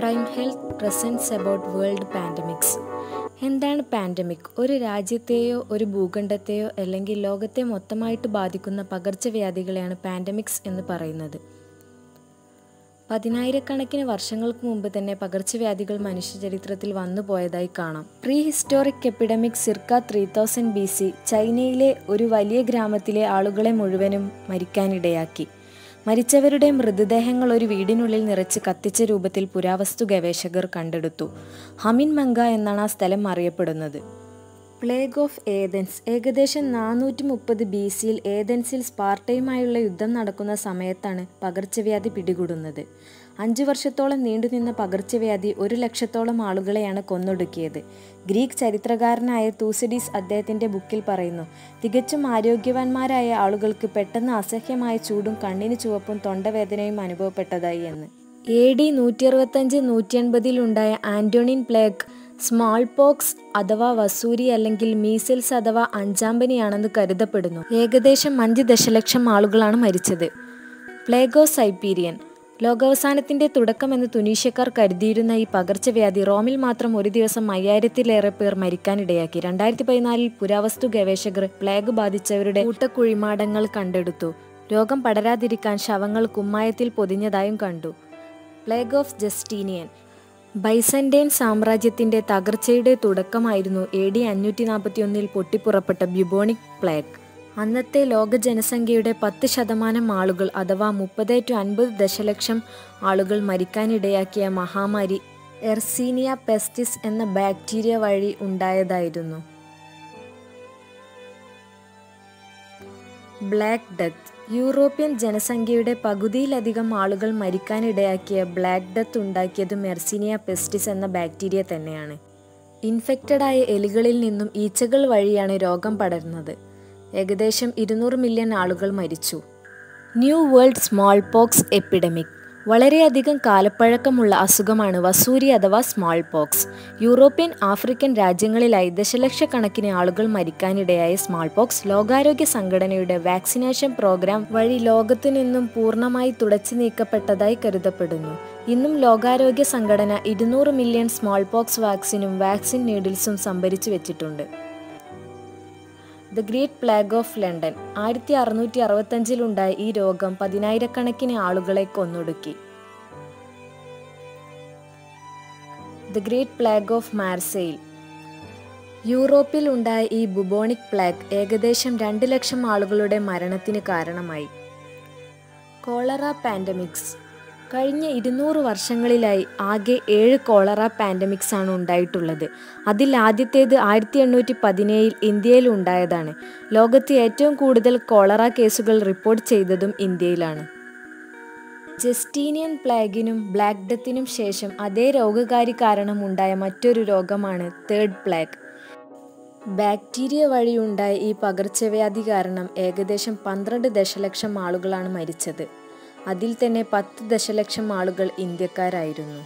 prime health presence about world pandemics എന്താണ് pandemic ഒരു രാജ്യത്തെയോ ഒരു ഭൂഖണ്ഡത്തെയോ അല്ലെങ്കിൽ ലോകത്തെ മൊത്തമായിട്ട് ബാധിക്കുന്ന പകർച്ചവ്യാധികളെയാണ് പാൻഡമിക്സ് എന്ന് പറയുന്നത് പതിനായിരക്കണക്കിന് വർഷങ്ങൾക്ക് മുമ്പ് തന്നെ പകർച്ചവ്യാധികൾ മനുഷ്യചരിത്രത്തിൽ വന്നു പോയതായി കാണാം prehistoric epidemic circa three thousand B C ചൈനയിലെ ഒരു വലിയ ഗ്രാമത്തിലെ ആളുകളെ മുഴുവനും മരിക്കാനിടയാക്കി മരിച്ചവരുടെ മൃതദേഹങ്ങൾ ഒരു വീടിനുള്ളിൽ നിറച്ച് കത്തിച്ച രൂപത്തിൽ പുരാവസ്തു ഗവേഷകർ കണ്ടെടുത്തു ഹമിൻ മംഗ എന്നാണ് ആ സ്ഥലം അറിയപ്പെടുന്നത് പ്ലേഗ് ഓഫ് ഏതൻസ് ഏകദേശം നാനൂറ്റി മുപ്പത് ബി സിയിൽ ഏതൻസിൽ സ്പാർട്ടയുമായുള്ള യുദ്ധം നടക്കുന്ന സമയത്താണ് പകർച്ചവ്യാധി പിടികൂടുന്നത് അഞ്ചു വർഷത്തോളം നീണ്ടുനിന്ന പകർച്ചവ്യാധി ഒരു ലക്ഷത്തോളം ആളുകളെയാണ് കൊന്നൊടുക്കിയത് ഗ്രീക്ക് ചരിത്രകാരനായ തൂസിഡീസ് അദ്ദേഹത്തിൻ്റെ ബുക്കിൽ പറയുന്നു തികച്ചും ആരോഗ്യവാന്മാരായ ആളുകൾക്ക് പെട്ടെന്ന് അസഹ്യമായ ചൂടും കണ്ണിന് ചുവപ്പും തൊണ്ടവേദനയും അനുഭവപ്പെട്ടതായി എന്ന് എ ഡി നൂറ്റി അറുപത്തഞ്ച് നൂറ്റി എൺപതിലുണ്ടായ ആന്റോണിൻ പ്ലേഗ് സ്മാൾ പോക്സ് അഥവാ വസൂരി അല്ലെങ്കിൽ മീസിൽസ് അഥവാ അഞ്ചാമ്പനിയാണെന്ന് കരുതപ്പെടുന്നു ഏകദേശം അഞ്ച് ദശലക്ഷം ആളുകളാണ് മരിച്ചത് പ്ലേഗോ സൈപ്പീരിയൻ ലോകാവസാനത്തിന്റെ തുടക്കമെന്ന് തുനീഷ്യക്കാർ കരുതിയിരുന്ന ഈ പകർച്ചവ്യാധി റോമിൽ മാത്രം ഒരു ദിവസം അയ്യായിരത്തിലേറെ പേർ മരിക്കാനിടയാക്കി രണ്ടായിരത്തി പതിനാലിൽ പുരാവസ്തു ഗവേഷകർ പ്ലേഗ് ബാധിച്ചവരുടെ കൂട്ടക്കുഴിമാടങ്ങൾ കണ്ടെടുത്തു രോഗം പടരാതിരിക്കാൻ ശവങ്ങൾ കുമ്മായത്തിൽ പൊതിഞ്ഞതായും കണ്ടു പ്ലേഗ് ഓഫ് ജസ്റ്റീനിയൻ ബൈസൻഡൈൻ സാമ്രാജ്യത്തിന്റെ തകർച്ചയുടെ തുടക്കമായിരുന്നു എ ഡി അഞ്ഞൂറ്റി നാൽപ്പത്തിയൊന്നിൽ പൊട്ടിപ്പുറപ്പെട്ട ബ്യൂബോണിക് പ്ലേഗ് അന്നത്തെ ലോക ജനസംഖ്യയുടെ പത്ത് ശതമാനം ആളുകൾ അഥവാ മുപ്പത് ടു അൻപത് ദശലക്ഷം ആളുകൾ മരിക്കാനിടയാക്കിയ മഹാമാരി എർസീനിയ പെസ്റ്റിസ് എന്ന ബാക്ടീരിയ വഴി ഉണ്ടായതായിരുന്നു ബ്ലാക്ക് ഡെത്ത് യൂറോപ്യൻ ജനസംഖ്യയുടെ പകുതിയിലധികം ആളുകൾ മരിക്കാനിടയാക്കിയ ബ്ലാക്ക് ഡെത്ത് ഉണ്ടാക്കിയത് മെർസിനിയ പെസ്റ്റിസ് എന്ന ബാക്ടീരിയ തന്നെയാണ് ഇൻഫെക്റ്റഡായ എലികളിൽ നിന്നും ഈച്ചകൾ വഴിയാണ് രോഗം പടരുന്നത് ഏകദേശം ഇരുന്നൂറ് മില്യൺ ആളുകൾ മരിച്ചു new world smallpox epidemic വളരെയധികം കാലപ്പഴക്കമുള്ള അസുഖമാണ് വസൂരി അഥവാ സ്മോൾ പോക്സ് യൂറോപ്യൻ ആഫ്രിക്കൻ രാജ്യങ്ങളിലായി ദശലക്ഷക്കണക്കിന് ആളുകൾ മരിക്കാനിടയായ സ്മോൾ പോക്സ് ലോകാരോഗ്യ സംഘടനയുടെ വാക്സിനേഷൻ പ്രോഗ്രാം വഴി ലോകത്തു നിന്നും പൂർണ്ണമായി തുടച്ചു നീക്കപ്പെട്ടതായി കരുതപ്പെടുന്നു ഇന്നും ലോകാരോഗ്യ സംഘടന ഇരുന്നൂറ് മില്യൺ സ്മോൾ പോക്സ് വാക്സിനും വാക്സിൻ നീഡിൽസും സംഭരിച്ചു വെച്ചിട്ടുണ്ട് the great plague of London ആയിരത്തി അറുന്നൂറ്റി അറുപത്തഞ്ചിലുണ്ടായ ഈ രോഗം പതിനായിരക്കണക്കിന് ആളുകളെ കൊന്നൊടുക്കി the great plague of Marseille യൂറോപ്പിൽ ഉണ്ടായ ഈ ബുബോണിക് പ്ലാഗ് ഏകദേശം രണ്ട് ലക്ഷം ആളുകളുടെ മരണത്തിന് കാരണമായി കോളറ പാൻഡമിക്സ് കഴിഞ്ഞ ഇരുന്നൂറ് വർഷങ്ങളിലായി ആകെ ഏഴ് കോളറ പാൻഡമിക്സ് ആണ് ഉണ്ടായിട്ടുള്ളത് അതിൽ ആദ്യത്തേത് ആയിരത്തി എണ്ണൂറ്റി പതിനേഴിൽ ഇന്ത്യയിൽ ഉണ്ടായതാണ് ലോകത്ത് ഏറ്റവും കൂടുതൽ കോളറ കേസുകൾ റിപ്പോർട്ട് ചെയ്തതും ഇന്ത്യയിലാണ് ജസ്റ്റീനിയൻ പ്ലാഗിനും ബ്ലാക്ക് ഡെത്തിനും ശേഷം അതേ രോഗകാരി കാരണം ഉണ്ടായ മറ്റൊരു രോഗമാണ് തേർഡ് പ്ലാഗ് ബാക്ടീരിയ വഴിയുണ്ടായ ഈ പകർച്ചവ്യാധി കാരണം ഏകദേശം പന്ത്രണ്ട് ദശലക്ഷം ആളുകളാണ് മരിച്ചത് അതിൽ തന്നെ പത്ത് ദശലക്ഷം ആളുകൾ ഇന്ത്യക്കാരായിരുന്നു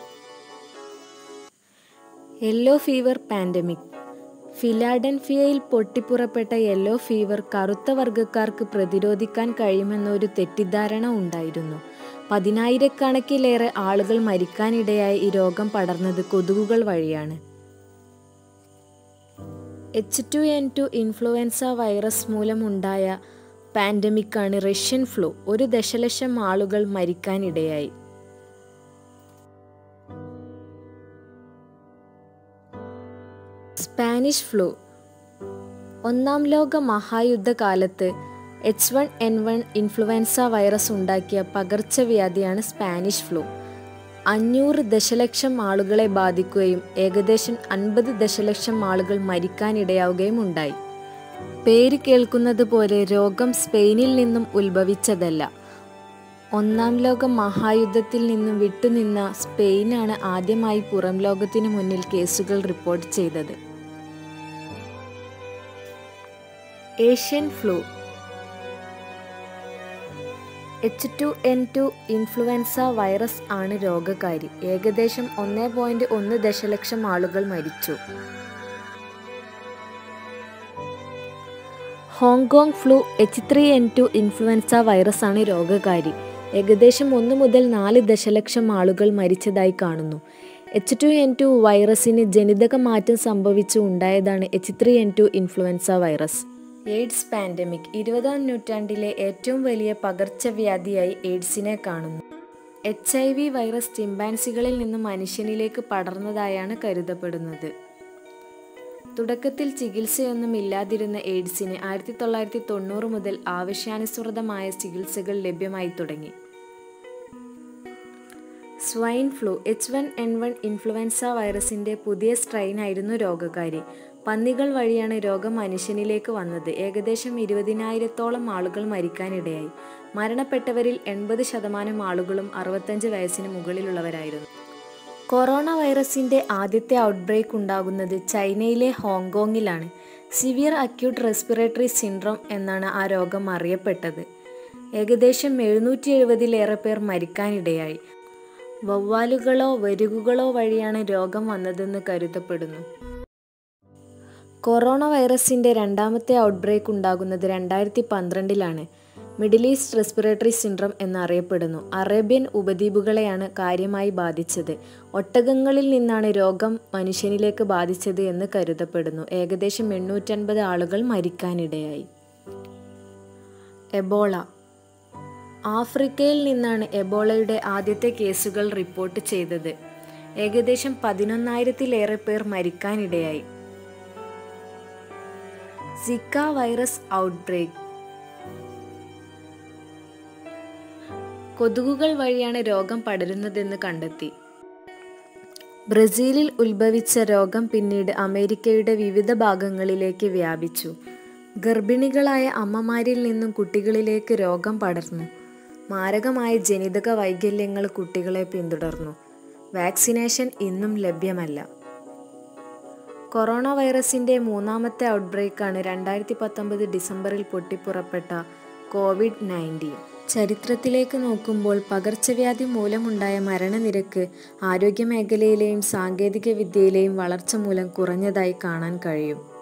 യെല്ലോ ഫീവർ പാൻഡമിക് ഫിലാഡൽഫിയയിൽ പൊട്ടിപ്പുറപ്പെട്ട യെല്ലോ ഫീവർ കറുത്ത വർഗക്കാർക്ക് പ്രതിരോധിക്കാൻ കഴിയുമെന്നൊരു തെറ്റിദ്ധാരണ ഉണ്ടായിരുന്നു പതിനായിരക്കണക്കിലേറെ ആളുകൾ മരിക്കാനിടയായ ഈ രോഗം പടർന്നത് കൊതുകുകൾ വഴിയാണ് H two N two influenza virus മൂലമുണ്ടായ പാൻഡമിക്കാണ് റഷ്യൻ ഫ്ലൂ ഒരു ദശലക്ഷം ആളുകൾ മരിക്കാനിടയായി സ്പാനിഷ് ഫ്ലൂ ഒന്നാം ലോക മഹായുദ്ധകാലത്ത് H one N one influenza virus ഉണ്ടാക്കിയ പകർച്ചവ്യാധിയാണ് സ്പാനിഷ് ഫ്ലൂ അഞ്ഞൂറ് ദശലക്ഷം ആളുകളെ ബാധിക്കുകയും ഏകദേശം അൻപത് ദശലക്ഷം ആളുകൾ മരിക്കാനിടയാവുകയും ഉണ്ടായി പേര് കേൾക്കുന്നത് പോലെ രോഗം സ്പെയിനിൽ നിന്നും ഉത്ഭവിച്ചതല്ല ഒന്നാം ലോക മഹായുദ്ധത്തിൽ നിന്നും വിട്ടുനിന്ന സ്പെയിനാണ് ആദ്യമായി പുറം ലോകത്തിനു മുന്നിൽ കേസുകൾ റിപ്പോർട്ട് ചെയ്തത് Asian flu H two N two influenza virus ആണ് രോഗകാരി ഏകദേശം ഒന്ന് പോയിന്റ് ഒന്ന് ദശലക്ഷം ആളുകൾ മരിച്ചു Hong Kong flu H three N two influenza virus ആണ് രോഗകാരി ഏകദേശം ഒന്ന് മുതൽ നാല് ദശലക്ഷം ആളുകൾ മരിച്ചതായി കാണുന്നു എച്ച് ടു എൻ ടു വൈറസിന് ജനിതക മാറ്റം സംഭവിച്ചു ഉണ്ടായതാണ് H three N two influenza virus AIDS pandemic ഇരുപതാം നൂറ്റാണ്ടിലെ ഏറ്റവും വലിയ പകർച്ചവ്യാധിയായി എയ്ഡ്സിനെ കാണുന്നു എച്ച് ഐ വി വൈറസ് ചിമ്പാൻസികളിൽ നിന്ന് മനുഷ്യനിലേക്ക് പടർന്നതായാണ് കരുതപ്പെടുന്നത് തുടക്കത്തിൽ ചികിത്സയൊന്നും ഇല്ലാതിരുന്ന എയ്ഡ്സിന് ആയിരത്തി തൊള്ളായിരത്തി തൊണ്ണൂറ് മുതൽ ആവശ്യാനുസൃതമായ ചികിത്സകൾ ലഭ്യമായി തുടങ്ങി swine flu H one N one influenza വൈറസിന്റെ പുതിയ സ്ട്രെയിൻ ആയിരുന്നു രോഗകാരി പന്നികൾ വഴിയാണ് രോഗം മനുഷ്യനിലേക്ക് വന്നത് ഏകദേശം ഇരുപതിനായിരത്തോളം ആളുകൾ മരിക്കാനിടയായി മരണപ്പെട്ടവരിൽ എൺപത് ശതമാനം ആളുകളും അറുപത്തഞ്ച് വയസ്സിന് മുകളിലുള്ളവരായിരുന്നു കൊറോണ വൈറസിന്റെ ആദ്യത്തെ ഔട്ട്ബ്രേക്ക് ഉണ്ടാകുന്നത് ചൈനയിലെ ഹോങ്കോങ്ങിലാണ് സിവിയർ അക്യൂട്ട് റെസ്പിറേറ്ററി സിൻഡ്രോം എന്നാണ് ആ രോഗം അറിയപ്പെട്ടത് ഏകദേശം എഴുന്നൂറ്റി എഴുപതിലേറെ പേർ മരിക്കാനിടയായി വവ്വാലുകളോ വരുകുകളോ വഴിയാണ് രോഗം വന്നതെന്ന് കരുതപ്പെടുന്നു കൊറോണ വൈറസിന്റെ രണ്ടാമത്തെ ഔട്ട്ബ്രേക്ക് ഉണ്ടാകുന്നത് രണ്ടായിരത്തി പന്ത്രണ്ടിലാണ് മിഡിൽ ഈസ്റ്റ് റെസ്പിറേറ്ററി സിൻഡ്രം എന്നറിയപ്പെടുന്നു അറേബ്യൻ ഉപദ്വീപുകളെയാണ് കാര്യമായി ബാധിച്ചത് ഒട്ടകങ്ങളിൽ നിന്നാണ് രോഗം മനുഷ്യനിലേക്ക് ബാധിച്ചത് എന്ന് കരുതപ്പെടുന്നു ഏകദേശം എണ്ണൂറ്റൻപത് ആളുകൾ മരിക്കാനിടയായി എബോള ആഫ്രിക്കയിൽ നിന്നാണ് എബോളയുടെ ആദ്യത്തെ കേസുകൾ റിപ്പോർട്ട് ചെയ്തത് ഏകദേശം പതിനൊന്നായിരത്തിലേറെ പേർ മരിക്കാനിടയായി സിക്ക വൈറസ് ഔട്ട്ബ്രേക്ക് കൊതുകുകൾ വഴിയാണ് രോഗം പടരുന്നതെന്ന് കണ്ടെത്തി ബ്രസീലിൽ ഉത്ഭവിച്ച രോഗം പിന്നീട് അമേരിക്കയുടെ വിവിധ ഭാഗങ്ങളിലേക്ക് വ്യാപിച്ചു ഗർഭിണികളായ അമ്മമാരിൽ നിന്നും കുട്ടികളിലേക്ക് രോഗം പടർന്നു മാരകമായ ജനിതക വൈകല്യങ്ങൾ കുട്ടികളെ പിന്തുടർന്നു വാക്സിനേഷൻ ഇന്നും ലഭ്യമല്ല കൊറോണ വൈറസിന്റെ മൂന്നാമത്തെ ഔട്ട്ബ്രേക്കാണ് രണ്ടായിരത്തി പത്തൊമ്പത് ഡിസംബറിൽ പൊട്ടിപ്പുറപ്പെട്ട കോവിഡ് നയൻറ്റീൻ ചരിത്രത്തിലേക്ക് നോക്കുമ്പോൾ പകർച്ചവ്യാധി മൂലമുണ്ടായ മരണനിരക്ക് ആരോഗ്യമേഖലയിലെയും സാങ്കേതിക വിദ്യയിലെയും വളർച്ച മൂലം കുറഞ്ഞതായി കാണാൻ കഴിയും